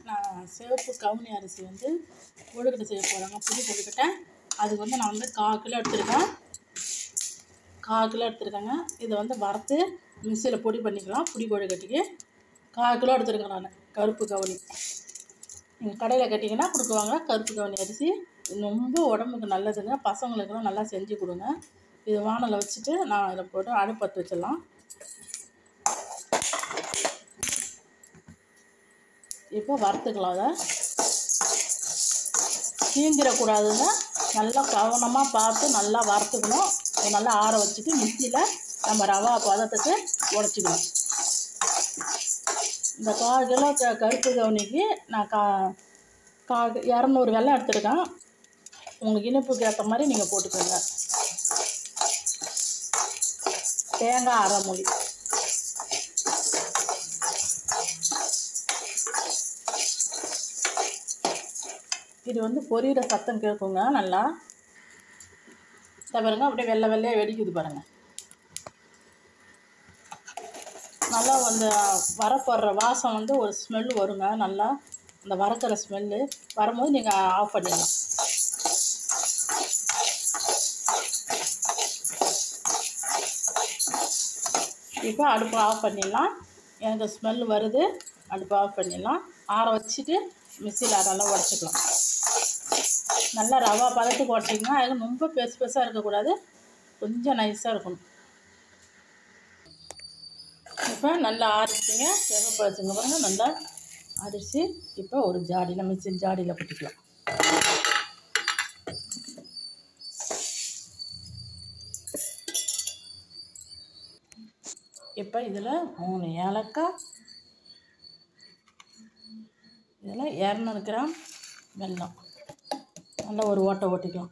நான் சிவப்பு கவுனி அரிசி வந்து கொழுக்கட்டை செய்ய போகிறாங்க புளி கொழுக்கட்டை அதுக்கு வந்து நான் வந்து கால் கிலோ எடுத்திருக்கேன் கால் கிலோ எடுத்திருக்கேங்க இதை வந்து வறுத்து மிக்சியில் பொடி பண்ணிக்கலாம் புளி கொழுக்கட்டைக்கு கால் கிலோ எடுத்திருக்கேன் நான் கருப்பு கவுனி நீங்கள் கடையில் கேட்டிங்கன்னா கொடுக்குவாங்க கருப்பு கவுனி அரிசி இது ரொம்ப உடம்புக்கு நல்லதுங்க பசங்களுக்கெல்லாம் நல்லா செஞ்சு கொடுங்க இது வானலை வச்சுட்டு நான் இதில் போட்டு அடுப்பத்து வச்சிடலாம் இப்போ வறுத்துக்கலாம் அதை தீஞ்சிடக்கூடாதுங்க நல்லா கவனமாக பார்த்து நல்லா வறுத்துக்கணும் இதை நல்லா ஆற வச்சுட்டு மிக்சியில் நம்ம ரவா பதத்துக்கு உடச்சிக்கணும் இந்த கால் கிலோ க கருப்பு கவுனிக்கு நான் கா கா இரநூறு வெல்லம் எடுத்துருக்கேன் உங்களுக்கு இனிப்புக்கு ஏற்ற மாதிரி நீங்கள் போட்டுக்கோங்க தேங்காய் அரை மூடி இது வந்து பொரியிற சத்தம் கேட்குங்க நல்லா இதை பாருங்க அப்படியே வெள்ளை வெள்ளையாக வெடிக்குது பாருங்க நல்லா அந்த வரப்படுற வாசம் வந்து ஒரு ஸ்மெல் வருங்க நல்லா அந்த வறக்கிற ஸ்மெல்லு வரும்போது நீங்கள் ஆஃப் பண்ணிடலாம் இப்போ அடுப்பு ஆஃப் பண்ணிடலாம் எனக்கு ஸ்மெல் வருது அடுப்பு ஆஃப் பண்ணிடலாம் ஆற வச்சுட்டு மிக்சியில் நல்லா உடச்சிக்கலாம் நல்லா ரவா பதத்துக்கு உடச்சிங்கன்னா அது ரொம்ப பெருசு பெருசாக இருக்கக்கூடாது கொஞ்சம் நைஸாக இருக்கணும் இப்போ நல்லா ஆறிச்சிங்க சிவப்பழச்சுங்க பாருங்க நல்லா அரிசி இப்போ ஒரு ஜாடியில் மிக்சி ஜாடியில் கொட்டிக்கலாம் இப்போ இதில் மூணு ஏலக்காய் இதில் இரநூறு கிராம் வெல்லம் நல்லா ஒரு ஓட்டை ஓட்டிக்கலாம்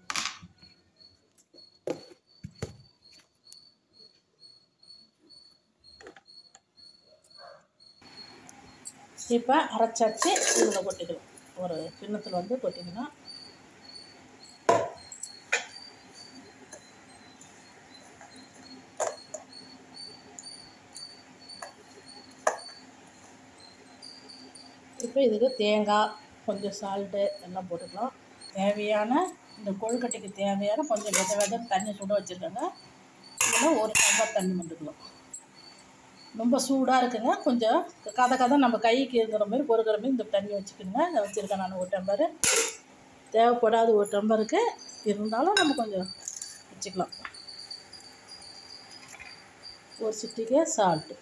இப்போ அரைச்சாச்சு இதில் கொட்டிக்கலாம் ஒரு கிண்ணத்தில் வந்து கொட்டிக்கலாம் இப்போ இதுக்கு தேங்காய் கொஞ்சம் சால்ட்டு எல்லாம் போட்டுக்கலாம் தேவையான இந்த கொழுக்கட்டைக்கு தேவையான கொஞ்சம் வித வித தண்ணி சுட வச்சுருக்கேங்க இதில் ஒரு டம்ளர் தண்ணி மட்டுக்கலாம் ரொம்ப சூடாக இருக்குங்க கொஞ்சம் கதை கதை நம்ம கைக்கு இருக்கிற மாதிரி பொறுக்கிற மாதிரி இந்த தண்ணி வச்சுக்கணுங்க இதை வச்சுருக்கேன் நான் ஒரு டம்ளர் தேவைப்படாத ஒரு டம்ளருக்கு இருந்தாலும் நம்ம கொஞ்சம் வச்சுக்கலாம் ஒரு சிட்டிக்கே சால்ட்டு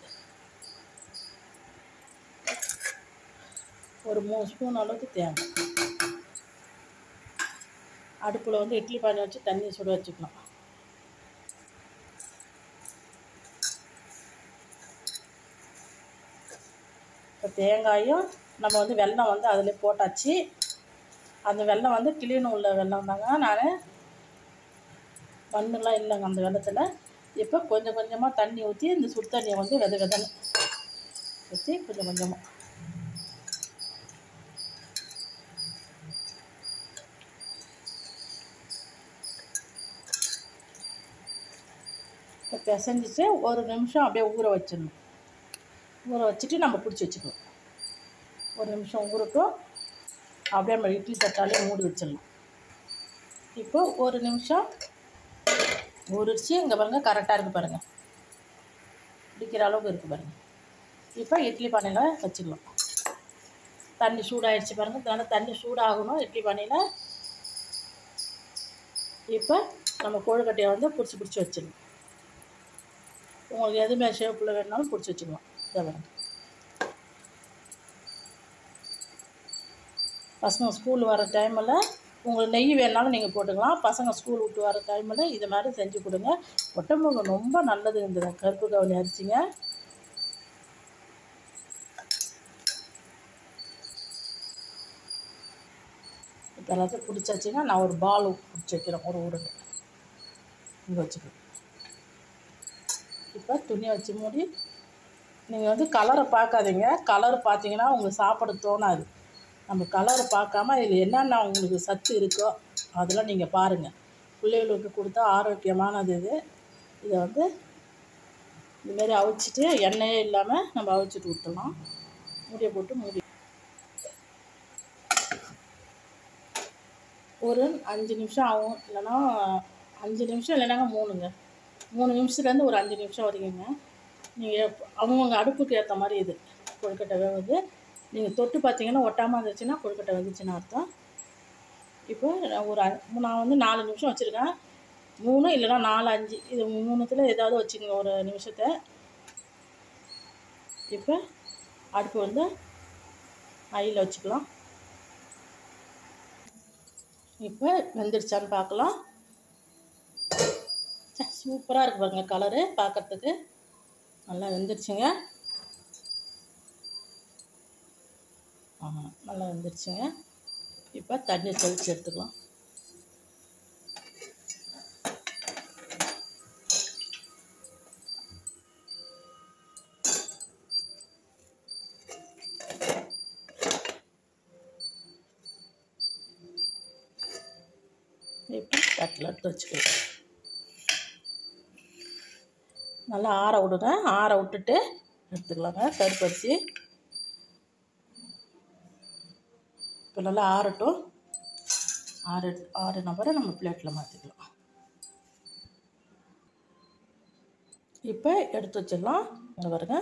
ஒரு மூணு ஸ்பூன் அளவுக்கு தேங்காய் அடுப்பில் வந்து இட்லி பானை வச்சு தண்ணி சுட வச்சுக்கலாம் இப்போ தேங்காயும் நம்ம வந்து வெல்லம் வந்து அதில் போட்டாச்சு அந்த வெல்லம் வந்து கிளீன் உள்ள வெல்லம் தாங்க நான் மண்ணெலாம் இல்லைங்க அந்த வெள்ளத்தில் இப்போ கொஞ்சம் கொஞ்சமாக தண்ணி ஊற்றி இந்த சுடு தண்ணியை வந்து வித விதன்னு ஊற்றி கொஞ்சம் கொஞ்சமாக இப்போ பிசைஞ்சிட்டு ஒரு நிமிஷம் அப்படியே ஊற வச்சிடணும் ஊற வச்சுட்டு நம்ம பிடிச்சி வச்சுக்கலாம் ஒரு நிமிஷம் ஊறட்டும் அப்படியே நம்ம இட்லி தட்டாலே மூடி வச்சிடலாம் இப்போ ஒரு நிமிஷம் ஊறிடுச்சு இங்கே பாருங்கள் கரெக்டாக இருக்குது பாருங்கள் பிடிக்கிற அளவுக்கு இருக்குது பாருங்கள் இப்போ இட்லி பானையில் வச்சுக்கலாம் தண்ணி சூடாயிடுச்சு பாருங்கள் நல்லா தண்ணி சூடாகணும் இட்லி பானையில் இப்போ நம்ம கொழுக்கட்டையை வந்து பிடிச்சி பிடிச்சி வச்சிடணும் உங்களுக்கு எதுவுமே ஷேப்பில் வேணுனாலும் பிடிச்சி வச்சுக்கலாம் இதை பாருங்க பசங்க ஸ்கூல் வர டைமில் உங்களுக்கு நெய் வேணாலும் நீங்கள் போட்டுக்கலாம் பசங்க ஸ்கூல் விட்டு வர டைமில் இது மாதிரி செஞ்சு கொடுங்க உடம்புக்கு ரொம்ப நல்லது இந்த கருப்பு கவுனி அரிசிங்க இப்போ எல்லாத்தையும் பிடிச்சாச்சுன்னா நான் ஒரு பால் பிடிச்சி வைக்கிறேன் ஒரு உருண்டை இங்கே வச்சுக்கிறேன் இப்போ துணியை வச்சு மூடி நீங்கள் வந்து கலரை பார்க்காதீங்க கலர் பார்த்தீங்கன்னா உங்களுக்கு சாப்பிட தோணாது நம்ம கலரை பார்க்காம இதில் என்னென்ன உங்களுக்கு சத்து இருக்கோ அதெல்லாம் நீங்கள் பாருங்கள் பிள்ளைகளுக்கு கொடுத்தா ஆரோக்கியமானது இது இதை வந்து இதுமாரி அவிச்சிட்டு எண்ணெயே இல்லாமல் நம்ம அவிச்சிட்டு விட்டுலாம் மூடியை போட்டு மூடி ஒரு அஞ்சு நிமிஷம் ஆகும் இல்லைன்னா அஞ்சு நிமிஷம் இல்லைனாங்க மூணுங்க மூணு நிமிஷத்துலேருந்து ஒரு அஞ்சு நிமிஷம் வரைக்குங்க நீங்கள் அவங்கவுங்க அடுப்புக்கு ஏற்ற மாதிரி இது கொழுக்கட்டை வேவுது நீங்கள் தொட்டு பார்த்தீங்கன்னா ஒட்டாமல் இருந்துச்சுன்னா கொழுக்கட்டை வந்துச்சுன்னு அர்த்தம் இப்போ ஒரு அ- நான் வந்து நாலு நிமிஷம் வச்சுருக்கேன் மூணு இல்லைன்னா நாலு அஞ்சு இது மூணுத்தில் ஏதாவது வச்சுக்கோங்க ஒரு நிமிஷத்தை இப்போ அடுப்பு வந்து ஹையில் வச்சுக்கலாம் இப்போ வெந்துடுச்சான்னு பார்க்கலாம் சூப்பராக இருக்கு பாருங்க கலரு பார்க்கறதுக்கு நல்லா வெந்துடுச்சுங்க ஆமாம் நல்லா வெந்துடுச்சுங்க இப்போ தண்ணி தெளித்து எடுத்துக்கலாம் இப்போ தட்டில் எடுத்து வச்சுக்கலாம் நல்லா ஆற விடுங்க ஆற விட்டுட்டு எடுத்துக்கலாங்க கருப்பரிசி இப்போ நல்லா ஆறட்டும் ஆறு ஆறு நம்பரை நம்ம பிளேட்டில் மாற்றிக்கலாம் இப்போ எடுத்து வச்சிடலாம் இங்கே பாருங்க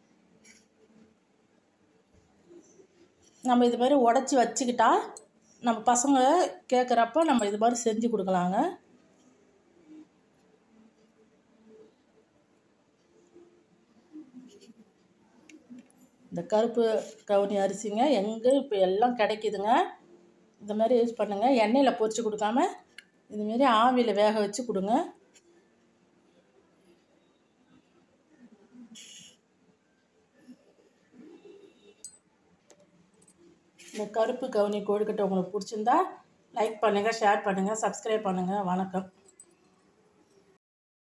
நம்ம இது மாதிரி உடச்சி வச்சுக்கிட்டா நம்ம பசங்க கேட்குறப்ப நம்ம இது மாதிரி செஞ்சு கொடுக்கலாங்க இந்த கருப்பு கவுனி அரிசிங்க எங்கே இப்போ எல்லாம் கிடைக்குதுங்க இந்த மாதிரி யூஸ் பண்ணுங்கள் எண்ணெயில் பொரிச்சு கொடுக்காம இதுமாரி ஆவியில் வேக வச்சு கொடுங்க இந்த கருப்பு கவுனி கொழுக்கட்டை உங்களுக்கு பிடிச்சிருந்தா லைக் பண்ணுங்கள் ஷேர் பண்ணுங்கள் சப்ஸ்கிரைப் பண்ணுங்கள் வணக்கம்